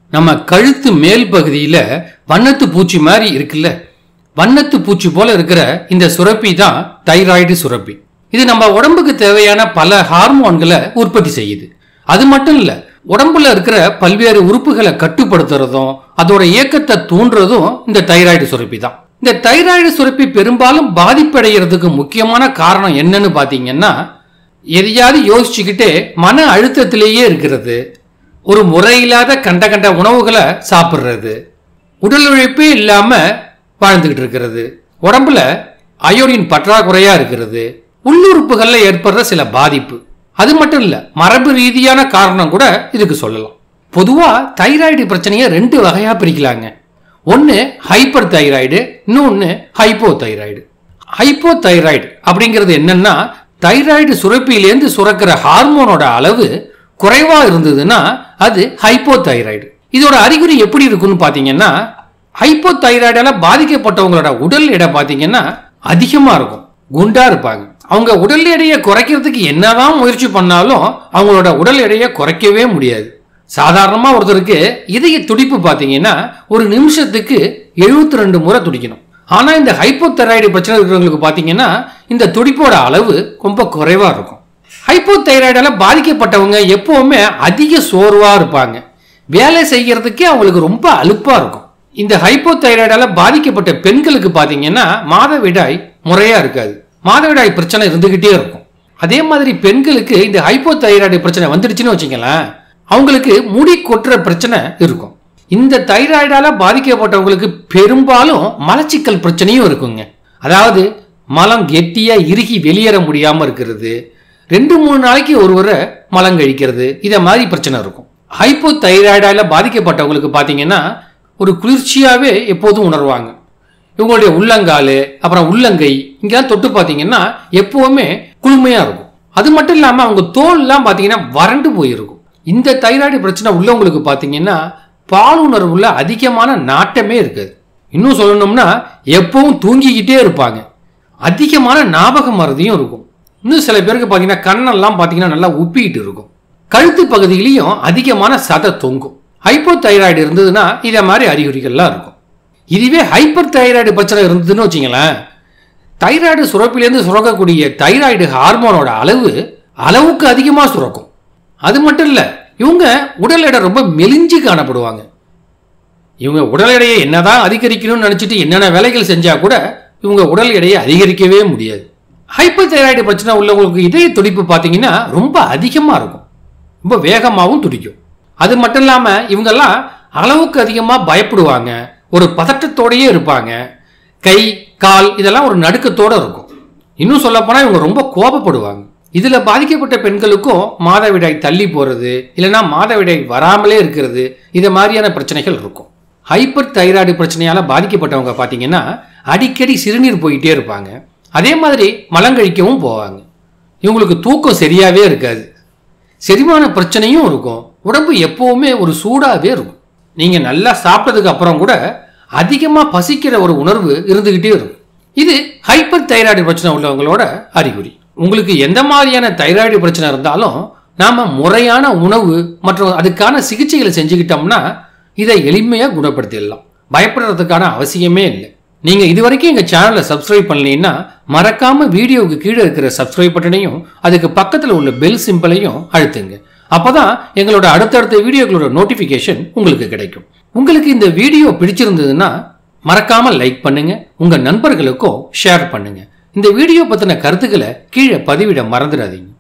நம்ம கழுத்து மேல் பகுதியில வண்ணத்து பூச்சி மாதிரி இருக்குல்ல வண்ணத்து பூச்சி போல இருக்கிற இந்த சுரப்பி தான் தைராய்டு சுரப்பி இது நம்ம உடம்புக்கு தேவையான பல ஹார்மோன்களை உற்பத்தி செய்யுது அது மட்டும் இல்ல உடம்புல இருக்கிற பல்வேறு உறுப்புகளை கட்டுப்படுத்துறதும் அதோட இயக்கத்தை தூண்டுறதும் இந்த தைராய்டு சுரப்பி தான் இந்த தைராய்டு சுரப்பி பெரும்பாலும் பாதிப்படைகிறதுக்கு முக்கியமான காரணம் என்னன்னு பாத்தீங்கன்னா எதையாவது யோசிச்சுக்கிட்டே மன அழுத்தத்திலேயே இருக்கிறது ஒரு முறையில்லாத கண்ட கண்ட உணவுகளை சாப்பிட்றது உடல் உழைப்பே இல்லாம வாழ்ந்துகிட்டு இருக்கிறது உடம்புல அயோடின் பற்றாக்குறையா இருக்கிறது உள்ளுறுப்புகள்ல ஏற்படுற சில பாதிப்பு அது மட்டும் இல்ல மரபு ரீதியான காரணம் கூட இதுக்கு சொல்லலாம் பொதுவா தைராய்டு பிரச்சனையை ரெண்டு வகையா பிரிக்கலாங்க ஒன்னு ஹைப்பர் தைராய்டு இன்னொன்னு ஹைப்போ தைராய்டு ஹைப்போ தைராய்டு அப்படிங்கிறது என்னன்னா தைராய்டு சுரப்பியிலேருந்து சுரக்கிற ஹார்மோனோட அளவு குறைவா இருந்ததுன்னா அது ஹைப்போ தைராய்டு இதோட அறிகுறி எப்படி இருக்குன்னு பாத்தீங்கன்னா ஹைப்போ தைராய்டால பாதிக்கப்பட்டவங்களோட உடல் எடை பாத்தீங்கன்னா அதிகமா இருக்கும் குண்டா இருப்பாங்க அவங்க உடல் எடையை குறைக்கிறதுக்கு என்னதான் முயற்சி பண்ணாலும் அவங்களோட உடல் எடையை குறைக்கவே முடியாது சாதாரணமா ஒருத்தருக்கு இதய துடிப்பு பாத்தீங்கன்னா ஒரு நிமிஷத்துக்கு 72 ரெண்டு முறை துடிக்கணும் ஆனா இந்த ஹைப்போதைராய்டு பிரச்சனை இருக்கிறவங்களுக்கு பாத்தீங்கன்னா இந்த துடிப்போட அளவு ரொம்ப குறைவா இருக்கும் ஹைப்போதைராய்டால பாதிக்கப்பட்டவங்க எப்பவுமே அதிக சோர்வா இருப்பாங்க வேலை செய்யறதுக்கே அவங்களுக்கு ரொம்ப அலுப்பா இருக்கும் இந்த ஹைப்போதைராய்டால பாதிக்கப்பட்ட பெண்களுக்கு பாத்தீங்கன்னா மாதவிடாய் முறையா இருக்காது மாதவிடாய் பிரச்சனை இருந்துகிட்டே இருக்கும் அதே மாதிரி பெண்களுக்கு இந்த ஹைப்போதைராய்டு பிரச்சனை வந்துடுச்சுன்னு வச்சுங்களேன் அவங்களுக்கு முடி கொட்டுற பிரச்சனை இருக்கும் இந்த தைராய்டால பாதிக்கப்பட்டவங்களுக்கு பெரும்பாலும் மலச்சிக்கல் பிரச்சனையும் இருக்குங்க அதாவது மலம் கெட்டியா இறுகி வெளியேற முடியாம இருக்கிறது ரெண்டு மூணு நாளைக்கு ஒரு முறை மலம் கழிக்கிறது இத மாதிரி பிரச்சனை இருக்கும் ஹைப்போ தைராய்டால பாதிக்கப்பட்டவங்களுக்கு பாத்தீங்கன்னா ஒரு குளிர்ச்சியாவே எப்போதும் உணர்வாங்க இவங்களுடைய உள்ளங்கால் அப்புறம் உள்ளங்கை இங்கெல்லாம் தொட்டு பார்த்தீங்கன்னா எப்பவுமே குளுமையா இருக்கும் அது மட்டும் இல்லாம அவங்க தோல்லாம் பார்த்தீங்கன்னா வறண்டு போயிருக்கும் இந்த தைராய்டு பிரச்சனை உள்ளவங்களுக்கு பார்த்தீங்கன்னா பாலுணர்வுல அதிகமான நாட்டமே இருக்காது இன்னும் சொல்லணும்னா எப்பவும் தூங்கிக்கிட்டே இருப்பாங்க அதிகமான ஞாபக மறதியும் இருக்கும் இன்னும் சில பேருக்கு பார்த்தீங்கன்னா கண்ணெல்லாம் பார்த்தீங்கன்னா நல்லா உப்பிக்கிட்டு இருக்கும் கழுத்து பகுதியிலையும் அதிகமான சதை தொங்கும் ஹைப்போ தைராய்டு இருந்ததுன்னா இதை மாதிரி அறிகுறிகள்லாம் இருக்கும் இதுவே ஹைப்பர் தைராய்டு பிரச்சனை இருந்ததுன்னு வச்சுங்களேன் தைராய்டு சுரப்பிலேருந்து சுரக்கக்கூடிய தைராய்டு ஹார்மோனோட அளவு அளவுக்கு அதிகமாக சுரக்கும் அது மட்டும் இல்லை இவங்க உடல் எடை ரொம்ப மெலிஞ்சு காணப்படுவாங்க இவங்க உடல் எடையை என்னதான் அதிகரிக்கணும்னு நினச்சிட்டு என்னென்ன வேலைகள் செஞ்சா கூட இவங்க உடல் எடையை அதிகரிக்கவே முடியாது ஹைப்பர் தைராய்டு பிரச்சனை உள்ளவங்களுக்கு இதய துடிப்பு பார்த்தீங்கன்னா ரொம்ப அதிகமாக இருக்கும் ரொம்ப வேகமாகவும் துடிக்கும் அது மட்டும் இல்லாமல் இவங்கெல்லாம் அளவுக்கு அதிகமாக பயப்படுவாங்க ஒரு பதட்டத்தோடயே இருப்பாங்க கை கால் இதெல்லாம் ஒரு நடுக்கத்தோட இருக்கும் இன்னும் சொல்லப்போனால் இவங்க ரொம்ப கோபப்படுவாங்க இதில் பாதிக்கப்பட்ட பெண்களுக்கும் மாதவிடாய் தள்ளி போகிறது இல்லைன்னா மாதவிடாய் வராமலே இருக்கிறது இது மாதிரியான பிரச்சனைகள் இருக்கும் ஹைப்பர் தைராய்டு பிரச்சனையால் பாதிக்கப்பட்டவங்க பார்த்தீங்கன்னா அடிக்கடி சிறுநீர் போயிட்டே இருப்பாங்க அதே மாதிரி மலங்கழிக்கவும் போவாங்க இவங்களுக்கு தூக்கம் சரியாகவே இருக்காது செரிமான பிரச்சனையும் இருக்கும் உடம்பு எப்பவுமே ஒரு சூடாகவே இருக்கும் நீங்கள் நல்லா சாப்பிட்டதுக்கு அப்புறம் கூட அதிகமாக பசிக்கிற ஒரு உணர்வு இருந்துக்கிட்டே இருக்கும் இது ஹைப்பர் தைராய்டு பிரச்சனை உள்ளவங்களோட அறிகுறி உங்களுக்கு எந்த மாதிரியான தைராய்டு பிரச்சனை இருந்தாலும் நாம முறையான உணவு மற்றும் அதுக்கான சிகிச்சைகளை செஞ்சுக்கிட்டோம்னா இதை எளிமையாக குணப்படுத்திடலாம் பயப்படுறதுக்கான அவசியமே இல்லை நீங்க இதுவரைக்கும் எங்க சேனலை சப்ஸ்கிரைப் பண்ணலீங்கன்னா மறக்காம வீடியோவுக்கு கீழே இருக்கிற சப்ஸ்கிரைப் பட்டனையும் அதுக்கு பக்கத்தில் உள்ள பெல் சிம்பிளையும் அழுத்துங்க அப்பதான் எங்களோட அடுத்தடுத்த வீடியோக்களோட நோட்டிபிகேஷன் உங்களுக்கு கிடைக்கும் உங்களுக்கு இந்த வீடியோ பிடிச்சிருந்ததுன்னா மறக்காம லைக் பண்ணுங்க உங்க நண்பர்களுக்கும் ஷேர் பண்ணுங்க இந்த வீடியோ பத்தின கருத்துக்களை கீழே பதிவிட மறந்துடாதீங்க